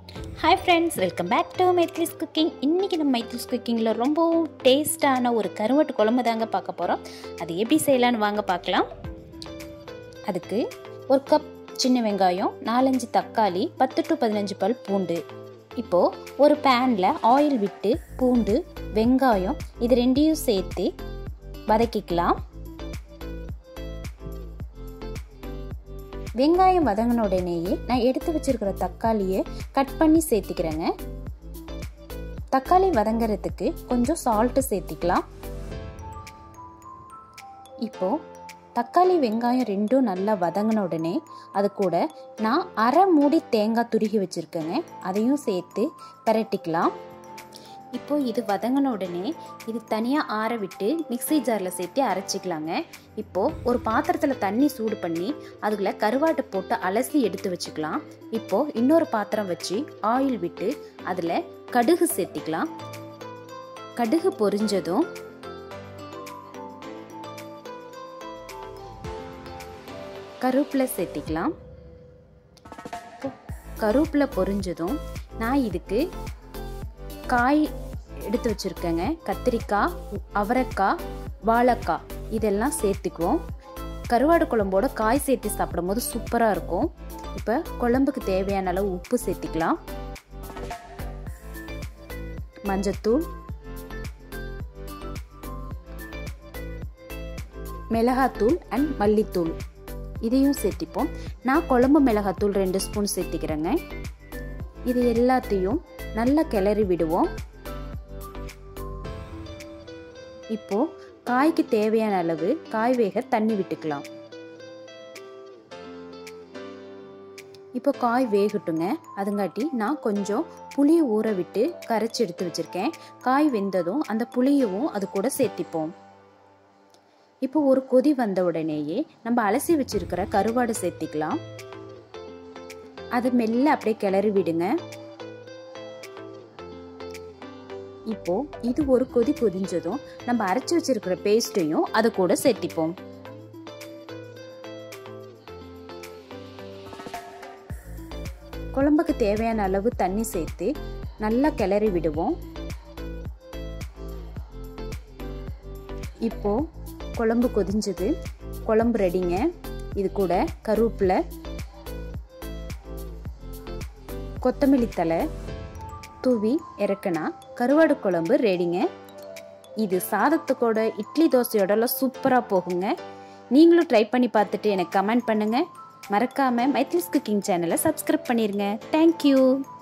hi friends welcome back to Mythili's cooking இன்றைக்கி நம்ம மைத்லிஸ் குக்கிங்கில் ரொம்பவும் டேஸ்டான ஒரு கருவாட்டு குழம்பு தாங்க பார்க்க போகிறோம் அது எப்படி செய்யலான்னு வாங்க பார்க்கலாம் அதுக்கு ஒரு கப் சின்ன வெங்காயம் நாலஞ்சு தக்காளி பத்து டு பதினஞ்சு பல் பூண்டு இப்போது ஒரு பேனில் ஆயில் விட்டு பூண்டு வெங்காயம் இது ரெண்டையும் சேர்த்து வதக்கிக்கலாம் வெங்காயம் வதங்கின உடனேயே நான் எடுத்து வச்சிருக்கிற தக்காளியை கட் பண்ணி சேர்த்துக்கிறேங்க தக்காளி வதங்கிறதுக்கு கொஞ்சம் சால்ட்டு சேர்த்திக்கலாம் இப்போ தக்காளி வெங்காயம் ரெண்டும் நல்லா வதங்கின உடனே அது கூட நான் அரை மூடி தேங்காய் துருகி வச்சுருக்கேங்க அதையும் சேர்த்து பரட்டிக்கலாம் இப்போ இது வதங்கின உடனே இது தனியாக ஆற விட்டு மிக்சி ஜாரில் சேர்த்து அரைச்சிக்கலாங்க இப்போது ஒரு பாத்திரத்தில் தண்ணி சூடு பண்ணி அதுக்குள்ள கருவாட்டை போட்டு அலசி எடுத்து வச்சுக்கலாம் இப்போது இன்னொரு பாத்திரம் வச்சு ஆயில் விட்டு அதில் கடுகு சேர்த்திக்கலாம் கடுகு பொரிஞ்சதும் கருவேப்பிலை சேர்த்திக்கலாம் கருவேப்பிலை பொரிஞ்சதும் நான் இதுக்கு காய் எடுத்து வச்சுருக்கேங்க கத்திரிக்காய் அவரைக்காய் வாழைக்காய் இதெல்லாம் சேர்த்துக்குவோம் கருவாடு குழம்போட காய் சேர்த்து சாப்பிடும்போது சூப்பராக இருக்கும் இப்போ குழம்புக்கு தேவையான அளவு உப்பு சேர்த்திக்கலாம் மஞ்சத்தூள் மிளகாத்தூள் அண்ட் மல்லித்தூள் இதையும் சேர்த்திப்போம் நான் குழம்பு மிளகாத்தூள் ரெண்டு ஸ்பூன் சேர்த்திக்கிறேங்க இது எல்லாத்தையும் நல்லா கிளறி விடுவோம் இப்போ காய்க்கு தேவையான அளவு காய் வேக தண்ணி விட்டுக்கலாம் இப்போ காய் வேகட்டுங்க அதுங்காட்டி நான் கொஞ்சம் புளியை ஊற விட்டு கரைச்சி எடுத்து வச்சிருக்கேன் காய் வெந்ததும் அந்த புளியவும் அது கூட சேர்த்திப்போம் இப்போ ஒரு கொதி வந்த உடனேயே நம்ம அலசி வச்சிருக்கிற கருவாடு சேர்த்திக்கலாம் அதை மெல்ல அப்படியே கிளறி விடுங்க இப்போ இது ஒரு கொதி கொதிஞ்சதும் நம்ம அரைச்சி வச்சிருக்கிற பேஸ்ட்டையும் அதை கூட சேர்த்திப்போம் குழம்புக்கு தேவையான அளவு தண்ணி சேர்த்து நல்லா கிளறி விடுவோம் இப்போ குழம்பு கொதிஞ்சது குழம்பு ரெடிங்க இது கூட கருவேப்பிலை கொத்தமல்லி தலை தூவி இறக்குனா கருவாடு குழம்பு ரெடிங்க இது சாதத்துக்கூட இட்லி தோசையோடலாம் சூப்பராக போகுங்க நீங்களும் ட்ரை பண்ணி பார்த்துட்டு எனக்கு கமெண்ட் பண்ணுங்கள் மறக்காமல் மைத்லிஸ் குக்கிங் சேனலை சப்ஸ்கிரைப் பண்ணிடுங்க தேங்க்யூ